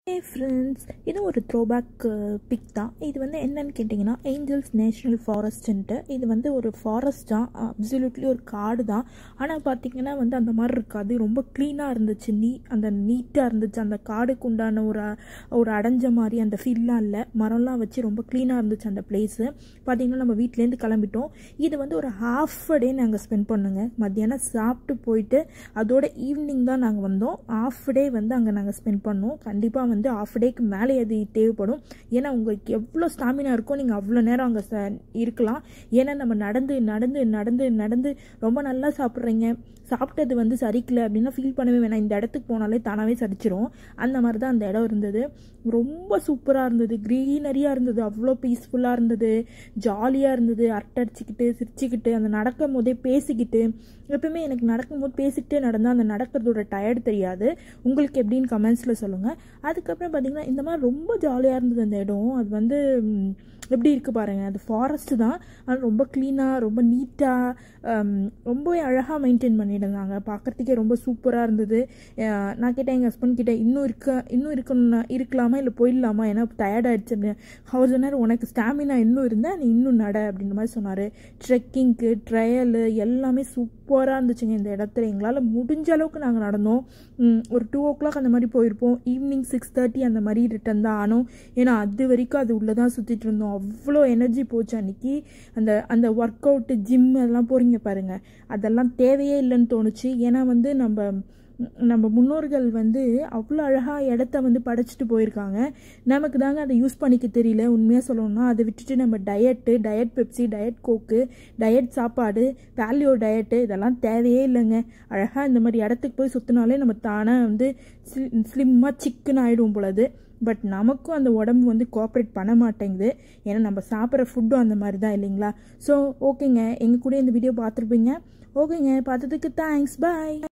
hey friends இது ஒரு throwback big தான் இது வந்து என்னன்னு கேட்டிங்கன்னா ஏஞ்சல்ஸ் நேஷ்னல் ஃபாரஸ்ட்டுன்ட்டு இது வந்து ஒரு ஃபாரஸ்ட் தான் அப்சல்யூட்லி ஒரு காடு தான் ஆனால் பார்த்தீங்கன்னா வந்து அந்த மாதிரி இருக்காது ரொம்ப க்ளீனாக இருந்துச்சு நீ அந்த நீட்டாக இருந்துச்சு அந்த காடுக்கு உண்டான ஒரு ஒரு அடைஞ்ச மாதிரி அந்த ஃபீல்லாம் இல்லை மரம்லாம் வச்சு ரொம்ப க்ளீனாக இருந்துச்சு அந்த பிளேஸு பார்த்தீங்கன்னா நம்ம வீட்டிலேருந்து கிளம்பிட்டோம் இது வந்து ஒரு ஹாஃப் டே நாங்கள் ஸ்பெண்ட் பண்ணுங்க மத்தியானம் சாப்பிட்டு போயிட்டு அதோட ஈவினிங் தான் நாங்கள் வந்தோம் ஆஃப் டே வந்து அங்கே நாங்கள் ஸ்பெண்ட் பண்ணோம் கண்டிப்பாக வந்து ஆஃப் டேக்கு மேலே அது தேவைப்படும் ஏன்னா உங்களுக்கு எவ்வளோ ஸ்டாமினா இருக்கோ நீங்கள் அவ்வளோ நேரம் அங்கே ச இருக்கலாம் ஏன்னா நம்ம நடந்து நடந்து நடந்து நடந்து ரொம்ப நல்லா சாப்பிட்றீங்க சாப்பிட்டது வந்து சரிக்கல அப்படின்னா ஃபீல் பண்ணவே வேணாம் இந்த இடத்துக்கு போனாலே தானாகவே சரிச்சிரும் அந்த மாதிரி தான் அந்த இடம் இருந்தது ரொம்ப சூப்பராக இருந்தது க்ரீனரியாக இருந்தது அவ்வளோ பீஸ்ஃபுல்லாக இருந்தது ஜாலியாக இருந்தது அரட்டடிச்சிக்கிட்டு சிரிச்சுக்கிட்டு அந்த நடக்கும் போதே பேசிக்கிட்டு எப்பவுமே எனக்கு நடக்கும்போது பேசிக்கிட்டே நடந்தால் அந்த நடக்கிறதோட டயர்டு தெரியாது உங்களுக்கு எப்படின்னு கமெண்ட்ஸில் சொல்லுங்கள் அதுக்கப்புறம் பார்த்திங்கன்னா இந்த மாதிரி ரொம்ப ஜாலியாக இருந்தது அந்த இடம் அது வந்து ம், எப்படி இருக்குது பாருங்கள் அது ஃபாரஸ்ட்டு தான் ஆனால் ரொம்ப க்ளீனாக ரொம்ப நீட்டாக ரொம்பவே அழகாக மெயின்டைன் பண்ணியிருந்தாங்க பார்க்குறதுக்கே ரொம்ப சூப்பராக இருந்தது அஹ் நான் கேட்டேன் எங்கள் ஹஸ்பண்ட் கிட்ட இன்னும் இருக்க இன்னும் இருக்கணும்னா இருக்கலாமா இல்லை போயிடலாமா ஏன்னா டயர்ட் ஆயிடுச்சு அப்படின்னு ஹவுஸ் ஓனர் உனக்கு ஸ்டாமினா இன்னும் இருந்தால் நீ இன்னும் நட அப்படின்ற மாதிரி சொன்னார் ட்ரெக்கிங்க்கு ட்ரையலு எல்லாமே சூப்பராக இருந்துச்சுங்க இந்த இடத்துல எங்களால் முடிஞ்ச அளவுக்கு நாங்கள் நடந்தோம் ம், ஒரு டூ ஓ கிளாக் அந்த மாதிரி போயிருப்போம் ஈவினிங் சிக்ஸ் தேர்ட்டி அந்த மாதிரி ரிட்டன் தான் ஆனோம் ஏன்னா அது வரைக்கும் அது உள்ளே தான் சுற்றிட்டு இருந்தோம் அவ்வளோ எனர்ஜி போச்சு அன்னைக்கு அந்த அந்த ஒர்க் அவுட்டு ஜிம் அதெல்லாம் போகிறீங்க பாருங்கள் அதெல்லாம் தேவையே இல்லைன்னு தோணுச்சு ஏன்னா வந்து நம்ம நம்ம முன்னோர்கள் வந்து அவ்வளோ அழகாக இடத்த வந்து படைச்சிட்டு போயிருக்காங்க நமக்கு தாங்க அதை யூஸ் பண்ணிக்க தெரியல உண்மையாக சொல்லணும்னா அதை விட்டுட்டு நம்ம diet diet Pepsi diet coke diet சாப்பாடு பேலியோ டயட்டு இதெல்லாம் தேவையே இல்லைங்க அழகாக இந்த மாதிரி இடத்துக்கு போய் சுற்றினாலே நம்ம தானாக வந்து ஸ்லிம்மாக சிக்கன் ஆகிடும் பொழுது பட் நமக்கும் அந்த உடம்பு வந்து கோஆப்ரேட் பண்ண மாட்டேங்குது ஏன்னா நம்ம சாப்பிட்ற ஃபுட்டும் அந்த மாதிரி தான் இல்லைங்களா ஸோ ஓகேங்க எங்கள் கூட இந்த வீடியோ பார்த்துருப்பீங்க ஓகேங்க பார்த்ததுக்கு தேங்க்ஸ் பாய்